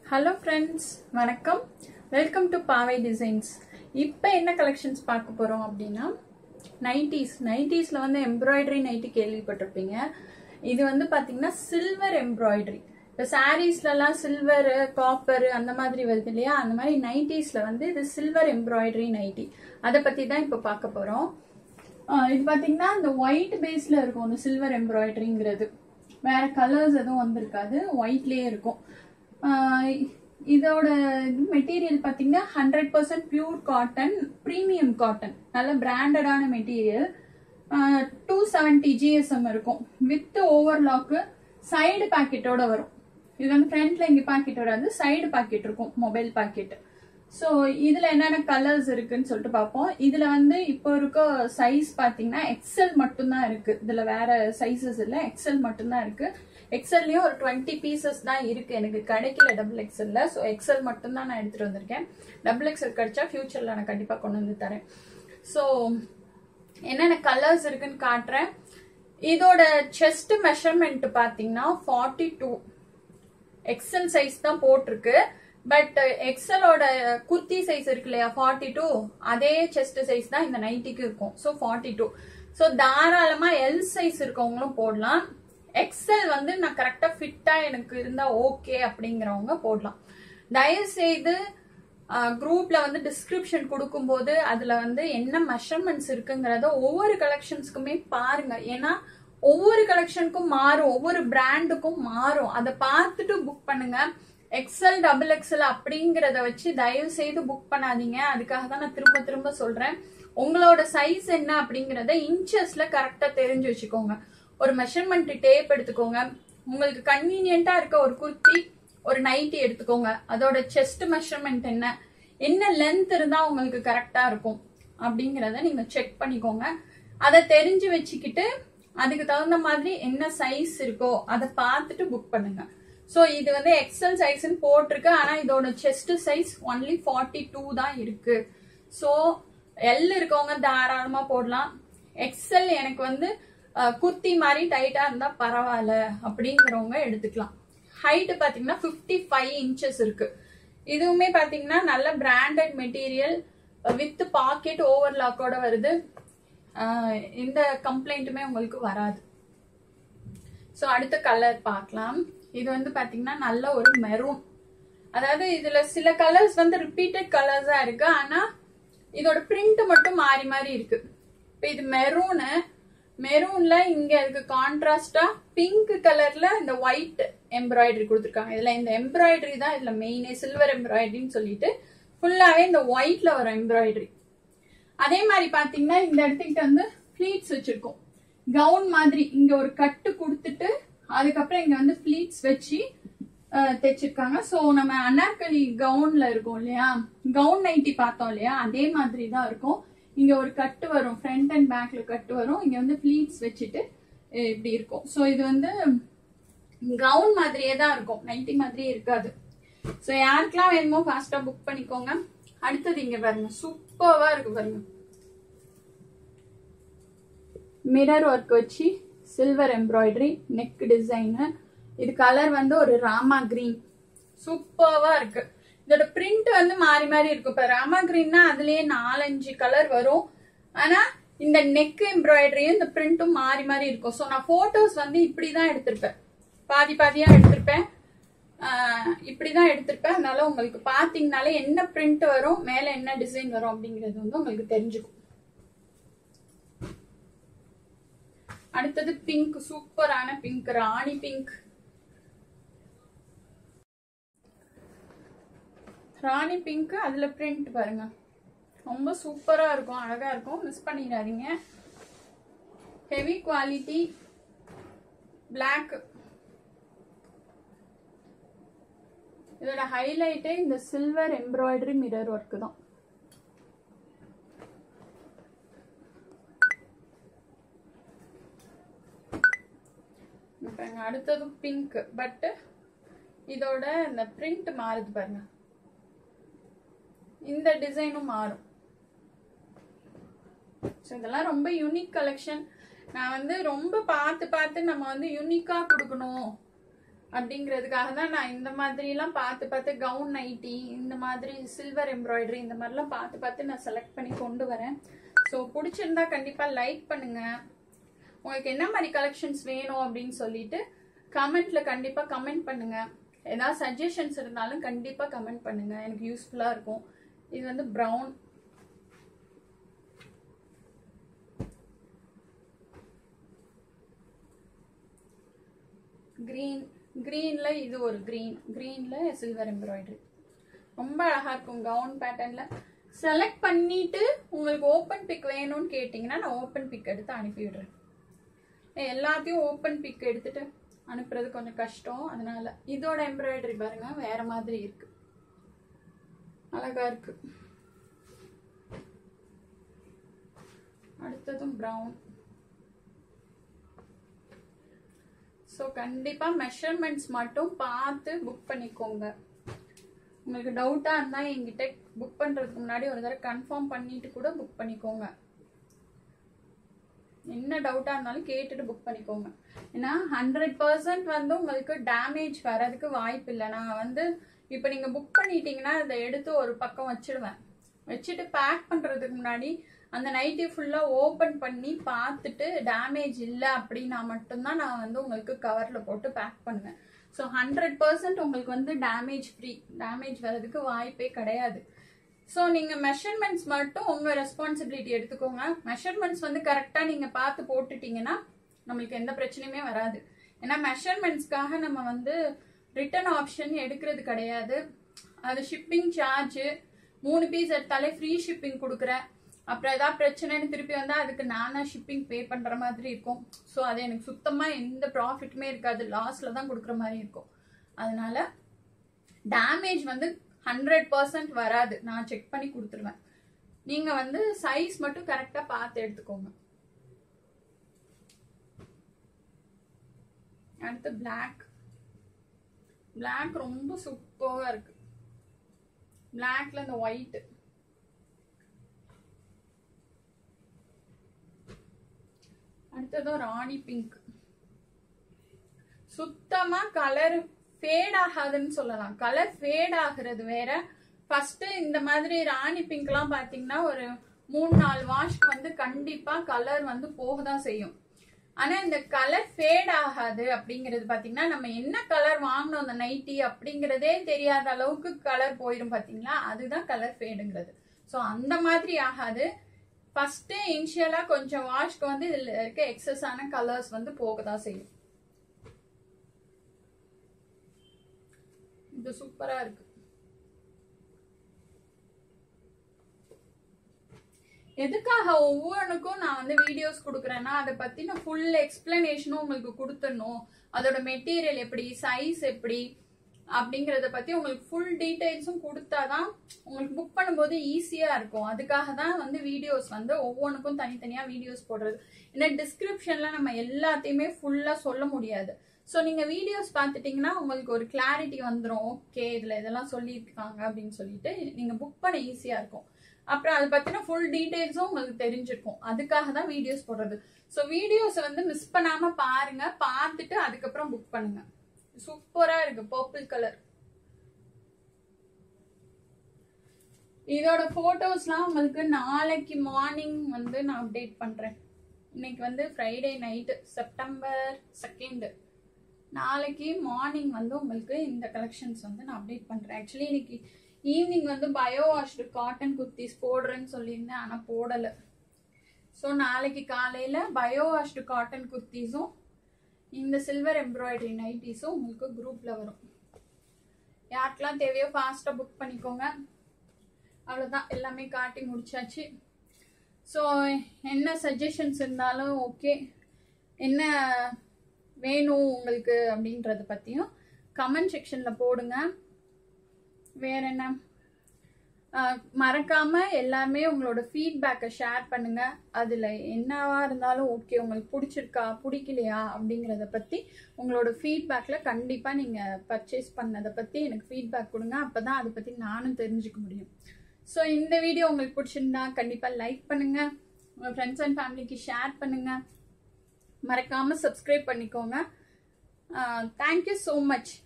hello friends வணக்கம் welcome to Paavai designs இப்போ என்ன கலெக்ஷன்ஸ் பார்க்க போகிறோம் அப்படின்னா நைட்டிஸ் நைட்டிஸில் வந்து எம்ப்ராய்டரி நைட்டி கேள்விப்பட்டிருப்பீங்க இது வந்து பார்த்தீங்கன்னா சில்வர் எம்ப்ராய்டரி இப்போ சாரீஸ்லலாம் சில்வரு காப்பரு அந்த மாதிரி வருது இல்லையா அந்த மாதிரி நைட்டிஸில் வந்து இது சில்வர் எம்ப்ராய்டரி நைட்டி அதை பற்றி தான் இப்போ பார்க்க போகிறோம் இது பார்த்தீங்கன்னா இந்த ஒயிட் பேஸில் இருக்கும் இந்த சில்வர் எம்ப்ராய்டரிங்கிறது வேற கலர்ஸ் எதுவும் வந்திருக்காது ஒயிட்லேயே இருக்கும் ஆஹ் இதோட மெட்டீரியல் பார்த்தீங்கன்னா hundred percent pure cotton premium cotton நல்ல பிராண்டடான மெட்டீரியல் டூ செவன்டி ஜிஎஸ்எம் இருக்கும் வித் ஓவர்லாக்கு சைடு பாக்கெட்டோட வரும் இது வந்து ஃப்ரண்ட்ல இங்க பாக்கெட் வராது சைடு பாக்கெட் இருக்கும் மொபைல் பாக்கெட் ஸோ இதுல என்னென்ன கலர்ஸ் இருக்குன்னு சொல்லிட்டு பார்ப்போம் இதுல வந்து இப்போ இருக்க சைஸ் பாத்தீங்கன்னா எக்ஸல் மட்டும்தான் இருக்கு இதுல வேற சைசஸ் இல்ல எக்ஸல் மட்டும்தான் இருக்கு எக்ஸல்லயும் ஒரு டுவெண்ட்டி பீசஸ் தான் இருக்கு எனக்கு கிடைக்கல டபுள் எக்ஸல்ல ஸோ எக்ஸல் மட்டும்தான் நான் எடுத்துட்டு வந்திருக்கேன் டபுள் எக்ஸல் கிடைச்சா ஃபியூச்சர்ல நான் கண்டிப்பா கொண்டு வந்து தரேன் ஸோ என்னென்ன கலர்ஸ் இருக்குன்னு காட்டுறேன் இதோட செஸ்ட் மெஷர்மெண்ட் பாத்தீங்கன்னா ஃபார்ட்டி டூ எக்ஸல் சைஸ் தான் போட்டிருக்கு பட் எக்ஸலோட குர்த்தி சைஸ் இருக்கு இல்லையா ஃபார்ட்டி டூ அதே செஸ்ட் சைஸ் தான் இந்த நைட்டிக்கு இருக்கும் ஸோ ஃபார்ட்டி டூ ஸோ தாராளமா எல் சைஸ் இருக்கவங்களும் போடலாம் எக்ஸல் வந்து நான் கரெக்டா ஃபிட்டா எனக்கு இருந்தா ஓகே அப்படிங்கிறவங்க போடலாம் தயவு செய்து குரூப்ல வந்து டிஸ்கிரிப்ஷன் கொடுக்கும்போது அதுல வந்து என்ன மெஷர்மெண்ட்ஸ் இருக்குங்கிறத ஒவ்வொரு கலெக்ஷன்ஸ்க்குமே பாருங்க ஏன்னா ஒவ்வொரு கலெக்ஷனுக்கும் மாறும் ஒவ்வொரு பிராண்டுக்கும் மாறும் அதை பார்த்துட்டு புக் பண்ணுங்க எக்ஸல் டபுள் எக்ஸல் அப்படிங்கறத வச்சு தயவு செய்து புக் பண்ணாதீங்க அதுக்காக தான் நான் திரும்ப திரும்ப சொல்றேன் உங்களோட சைஸ் என்ன அப்படிங்கறத இன்ச்சஸ்ல கரெக்டா தெரிஞ்சு வச்சுக்கோங்க ஒரு மெஷர்மெண்ட் டேப் எடுத்துக்கோங்க உங்களுக்கு கன்வீனியன்ட்டா இருக்க ஒரு குர்த்தி ஒரு நைட்டி எடுத்துக்கோங்க அதோட செஸ்ட் மெஷர்மெண்ட் என்ன என்ன லென்த் இருந்தா உங்களுக்கு கரெக்டா இருக்கும் அப்படிங்கறத நீங்க செக் பண்ணிக்கோங்க அதை தெரிஞ்சு வச்சுக்கிட்டு அதுக்கு தகுந்த மாதிரி என்ன சைஸ் இருக்கோ அதை பார்த்துட்டு புக் பண்ணுங்க ஸோ இது வந்து எக்ஸல் சைஸ்ன்னு போட்டிருக்கு ஆனா இதோட chest size only forty two தான் இருக்கு ஸோ எல் இருக்கவங்க தாராளமா போடலாம் எக்ஸல் எனக்கு வந்து குர்த்தி மாதிரி டைட்டா இருந்தா பரவாயில்ல அப்படிங்கிறவங்க எடுத்துக்கலாம் ஹைட் பாத்தீங்கன்னா ஃபிஃப்டி ஃபைவ் இன்ச்சஸ் இருக்கு இதுவுமே பாத்தீங்கன்னா நல்ல பிராண்டட் மெட்டீரியல் வித் பாக்கெட் ஓவர்லாக்கோட வருது இந்த கம்ப்ளைண்ட்டுமே உங்களுக்கு வராது ஸோ அடுத்த கலர் பார்க்கலாம் இது வந்து பாத்தீங்கன்னா நல்ல ஒரு மெரூன் அதாவது இதுல சில கலர்ஸ் வந்து ரிப்பீட்டட் கலர்ஸா இருக்கு ஆனா இதோட பிரிண்ட் மட்டும் மாறி மாறி இருக்கு இப்போ இது மெரூனு மெரூன்ல இங்க இருக்கு கான்ட்ராஸ்டா பிங்க் கலர்ல இந்த ஒயிட் எம்ப்ராய்டரி கொடுத்துருக்காங்க இதுல இந்த எம்ப்ராய்டரி தான் இதுல மெயினே சில்வர் எம்ப்ராய்டரின்னு சொல்லிட்டு ஃபுல்லாவே இந்த ஒயிட்ல வரும் எம்ப்ராய்டரி அதே மாதிரி பாத்தீங்கன்னா இந்த இடத்துக்கிட்ட வந்து ஃபிளீட்ஸ் வச்சிருக்கோம் கவுன் மாதிரி இங்க ஒரு கட்டு கொடுத்துட்டு அதுக்கப்புறம் இங்க வந்து ஃபிளீட்ஸ் வச்சு தைச்சிருக்காங்க ஸோ நம்ம அனார்கலி கவுன்ல இருக்கோம் இல்லையா கவுன் நைட்டி பார்த்தோம் இல்லையா அதே மாதிரி தான் இருக்கும் இங்க ஒரு கட்டு வரும் ஃப்ரண்ட் அண்ட் பேக்ல கட்டு வரும் இங்க வந்து ஃபிளீட்ஸ் வச்சுட்டு இப்படி இருக்கும் ஸோ இது வந்து கவுன் மாதிரியே தான் இருக்கும் நைட்டி மாதிரியே இருக்காது ஸோ யாருக்கெல்லாம் வேணுமோ ஃபாஸ்டா புக் பண்ணிக்கோங்க அடுத்தது இங்க பாருங்க சூப்பர்வா இருக்கு பாருங்க மிரர் ஒர்க் வச்சு சில்வர் எம்ப்ராய்டரி நெக் டிசைனு இது கலர் வந்து ஒரு ராமா கிரீன் சூப்பர்வா இருக்கு இதோட பிரிண்ட் வந்து மாறி மாறி இருக்கும் இப்ப ராமா கிரீன்னா அதுலயே நாலஞ்சு கலர் வரும் ஆனா இந்த நெக் எம்ப்ராய்டரியும் இந்த பிரிண்ட்டும் மாறி மாறி இருக்கும் ஸோ நான் போட்டோஸ் வந்து இப்படிதான் எடுத்திருப்பேன் பாதி பாதியா எடுத்திருப்பேன் இப்படிதான் எடுத்திருப்பேன் அதனால உங்களுக்கு பாத்தீங்கனாலே என்ன பிரிண்ட் வரும் மேல என்ன டிசைன் வரும் அப்படிங்கிறது வந்து உங்களுக்கு தெரிஞ்சுக்கும் அடுத்தது பிங்க் சூப்பரான pink rani pink rani pink அதுல பிரிண்ட் பாருங்க ரொம்ப சூப்பரா இருக்கும் அழகா இருக்கும் மிஸ் பண்ணிடாதீங்க ஹெவி குவாலிட்டி பிளாக் இதோட ஹைலைட்டே இந்த சில்வர் எம்ப்ராய்டரி மிரர் ஒர்க் தான் அடுத்தது பிங்க் பட் இதோட இந்த பிரிண்ட் மாறுது பாருங்க இந்த டிசைனும் மாறும் இதெல்லாம் ரொம்ப யூனிக் கலெக்ஷன் நான் வந்து ரொம்ப பார்த்து பார்த்து நம்ம வந்து யூனிக்கா கொடுக்கணும் அப்படிங்கிறதுக்காக தான் நான் இந்த மாதிரிலாம் பார்த்து பார்த்து கவுன் நைட்டி இந்த மாதிரி சில்வர் எம்ப்ராய்டரி இந்த மாதிரிலாம் பார்த்து பார்த்து நான் செலக்ட் பண்ணி கொண்டு வரேன் ஸோ பிடிச்சிருந்தா கண்டிப்பாக லைக் பண்ணுங்க உங்களுக்கு என்ன மாதிரி கலெக்ஷன்ஸ் வேணும் அப்படின்னு சொல்லிட்டு கமெண்ட்ல கண்டிப்பாக கமெண்ட் பண்ணுங்க ஏதாவது சஜஷன்ஸ் இருந்தாலும் கண்டிப்பாக கமெண்ட் பண்ணுங்க எனக்கு யூஸ்ஃபுல்லாக இருக்கும் இது வந்து ப்ரௌன் க்ரீன் க்ரீன்ல இது ஒரு க்ரீன் க்ரீன்ல சில்வர் எம்ப்ராய்டரி ரொம்ப அழகா இருக்கும் கவுன் பேட்டர்ன்ல செலக்ட் பண்ணிட்டு உங்களுக்கு ஓப்பன் பிக் வேணும்னு கேட்டிங்கன்னா நான் ஓப்பன் பிக் எடுத்து அனுப்பி விடுறேன் எல்லாத்தையும் ஓப்பன் பிக் எடுத்துட்டு அனுப்புறது கொஞ்சம் கஷ்டம் அதனால இதோட எம்ப்ராய்டரி பாருங்க வேற மாதிரி இருக்கு அழகா இருக்கு அடுத்ததும் ப்ரௌன் ஸோ கண்டிப்பாக மெஷர்மெண்ட்ஸ் மட்டும் பார்த்து புக் பண்ணிக்கோங்க உங்களுக்கு டவுட்டாக இருந்தால் என்கிட்ட புக் பண்ணுறதுக்கு முன்னாடி ஒரு தடவை கன்ஃபார்ம் பண்ணிட்டு கூட புக் பண்ணிக்கோங்க என்ன டவுட்டாக இருந்தாலும் கேட்டுட்டு புக் பண்ணிக்கோங்க ஏன்னா ஹண்ட்ரட் பர்சன்ட் வந்து உங்களுக்கு டேமேஜ் வர்றதுக்கு வாய்ப்பு இல்லை நான் வந்து இப்போ நீங்கள் புக் பண்ணிட்டீங்கன்னா அதை எடுத்து ஒரு பக்கம் வச்சிடுவேன் வச்சுட்டு பேக் பண்ணுறதுக்கு முன்னாடி அந்த நைட்டி ஃபுல்லாக ஓப்பன் பண்ணி பார்த்துட்டு டேமேஜ் இல்லை அப்படின்னா மட்டும்தான் நான் வந்து உங்களுக்கு கவரில் போட்டு பேக் பண்ணுவேன் ஸோ ஹண்ட்ரட் பர்சன்ட் உங்களுக்கு வந்து டேமேஜ் ஃப்ரீ டேமேஜ் வர்றதுக்கு வாய்ப்பே கிடையாது ஸோ நீங்கள் மெஷர்மெண்ட்ஸ் மட்டும் உங்கள் ரெஸ்பான்சிபிலிட்டி எடுத்துக்கோங்க மெஷர்மெண்ட்ஸ் வந்து கரெக்டாக நீங்கள் பார்த்து போட்டுட்டீங்கன்னா நம்மளுக்கு எந்த பிரச்சனையுமே வராது ஏன்னா மெஷர்மெண்ட்ஸ்க்காக நம்ம வந்து ரிட்டர்ன் ஆப்ஷன் எடுக்கிறது கிடையாது அது ஷிப்பிங் சார்ஜ் மூணு பீஸ் எடுத்தாலே ஃப்ரீ ஷிப்பிங் கொடுக்குறேன் அப்புறம் ஏதாவது பிரச்சனைன்னு திருப்பி வந்தால் அதுக்கு நானா ஷிப்பிங் பே பண்ணுற மாதிரி இருக்கும் ஸோ அது எனக்கு சுத்தமாக எந்த ப்ராஃபிட்டுமே இருக்காது லாஸில் தான் கொடுக்குற மாதிரி இருக்கும் அதனால டேமேஜ் வந்து ஹண்ட்ரட் பர்சன்ட் வராது நான் செக் பண்ணி கொடுத்துருவேன் நீங்கள் வந்து சைஸ் மட்டும் கரெக்டாக பார்த்து எடுத்துக்கோங்க அடுத்து பிளாக் பிளாக் ரொம்ப சூப்பராக இருக்கு பிளாக்ல இந்த ஒயிட் அடுத்ததும் ராணி பிங்க் சுத்தமா கலர் ஃபேட் ஆகாதுன்னு சொல்லலாம் கலர் ஃபேட் ஆகுறது வேற ஃபர்ஸ்ட் இந்த மாதிரி ராணி பிங்க்லாம் பாத்தீங்கன்னா ஒரு மூணு நாலு வாஷ்க்கு வந்து கண்டிப்பா கலர் வந்து போக தான் செய்யும் ஆனா இந்த கலர் ஃபேட் ஆகாது அப்படிங்கிறது பாத்தீங்கன்னா நம்ம என்ன கலர் வாங்கணும் அந்த நைட்டி அப்படிங்கறதே தெரியாத அளவுக்கு கலர் போயிடும் பாத்தீங்களா அதுதான் கலர் ஃபேடுங்கிறது ஸோ அந்த மாதிரி ஆகாது ஃபர்ஸ்ட் இனிஷியலா கொஞ்சம் வாஷ்க்கு வந்து இதுல இருக்க எக்ஸஸான கலர்ஸ் வந்து போக தான் செய்யும் இது சூப்பரா இருக்கு எதுக்காக ஒவ்வொன்றுக்கும் நான் வந்து வீடியோஸ் கொடுக்குறேன்னா அதை பத்தின ஃபுல் எக்ஸ்பிளனேஷனும் உங்களுக்கு கொடுத்துடணும் அதோட மெட்டீரியல் எப்படி சைஸ் எப்படி அப்படிங்கறத பத்தி உங்களுக்கு ஃபுல் டீடைல்ஸும் கொடுத்தாதான் உங்களுக்கு புக் பண்ணும்போது ஈஸியா இருக்கும் அதுக்காக தான் வந்து வீடியோஸ் வந்து ஒவ்வொன்றுக்கும் தனித்தனியா வீடியோஸ் போடுறது ஏன்னா டிஸ்கிரிப்ஷன்ல நம்ம எல்லாத்தையுமே ஃபுல்லா சொல்ல முடியாது ஸோ நீங்க வீடியோஸ் பார்த்துட்டீங்கன்னா உங்களுக்கு ஒரு கிளாரிட்டி வந்துடும் ஓகே இதுல இதெல்லாம் சொல்லியிருக்காங்க அப்படின்னு சொல்லிட்டு நீங்க புக் பண்ண ஈஸியா இருக்கும் அப்புறம் அதை பத்தின ஃபுல் டீடைல்ஸும் உங்களுக்கு தெரிஞ்சிருக்கும் அதுக்காக தான் வீடியோஸ் போடுறது ஸோ வீடியோஸை வந்து மிஸ் பண்ணாம பாருங்க பார்த்துட்டு அதுக்கப்புறம் புக் பண்ணுங்க சூப்பரா இருக்கு பர்பிள் கலர் இதோட போட்டோஸ்லாம் உங்களுக்கு நாளைக்கு மார்னிங் வந்து நான் அப்டேட் பண்றேன் இன்னைக்கு வந்து ஃப்ரைடே நைட்டு செப்டம்பர் செகண்ட் நாளைக்கு மார்னிங் வந்து உங்களுக்கு இந்த கலெக்ஷன்ஸ் வந்து நான் அப்டேட் பண்றேன் ஆக்சுவலி இன்னைக்கு ஈவினிங் வந்து பயோ வாஷ்டு காட்டன் குர்த்திஸ் போடுறேன்னு சொல்லியிருந்தேன் ஆனால் போடலை ஸோ நாளைக்கு காலையில் பயோ வாஷ்டு காட்டன் குர்த்திஸும் இந்த சில்வர் எம்ப்ராய்டரி நைட்டிஸும் உங்களுக்கு குரூப்பில் வரும் யாருக்கெல்லாம் தேவையோ ஃபாஸ்ட்டாக புக் பண்ணிக்கோங்க அவ்வளோதான் எல்லாமே காட்டி முடிச்சாச்சு ஸோ என்ன சஜஷன்ஸ் இருந்தாலும் ஓகே என்ன வேணும் உங்களுக்கு அப்படின்றத பற்றியும் கமெண்ட் செக்ஷனில் போடுங்க வேற என்ன ஆஹ் மறக்காம எல்லாமே உங்களோட ஃபீட்பேக்கை ஷேர் பண்ணுங்க அதுல என்னவா இருந்தாலும் ஓகே உங்களுக்கு பிடிச்சிருக்கா பிடிக்கலையா அப்படிங்கிறத பத்தி உங்களோட ஃபீட்பேக்ல கண்டிப்பா நீங்க பர்ச்சேஸ் பண்ணதை பத்தி எனக்கு ஃபீட்பேக் கொடுங்க அப்பதான் அதை பத்தி நானும் தெரிஞ்சுக்க முடியும் ஸோ இந்த வீடியோ உங்களுக்கு பிடிச்சிருந்தா கண்டிப்பா லைக் பண்ணுங்க உங்க ஃப்ரெண்ட்ஸ் அண்ட் ஃபேமிலிக்கு ஷேர் பண்ணுங்க மறக்காம சப்ஸ்கிரைப் பண்ணிக்கோங்க தேங்க்யூ ஸோ மச்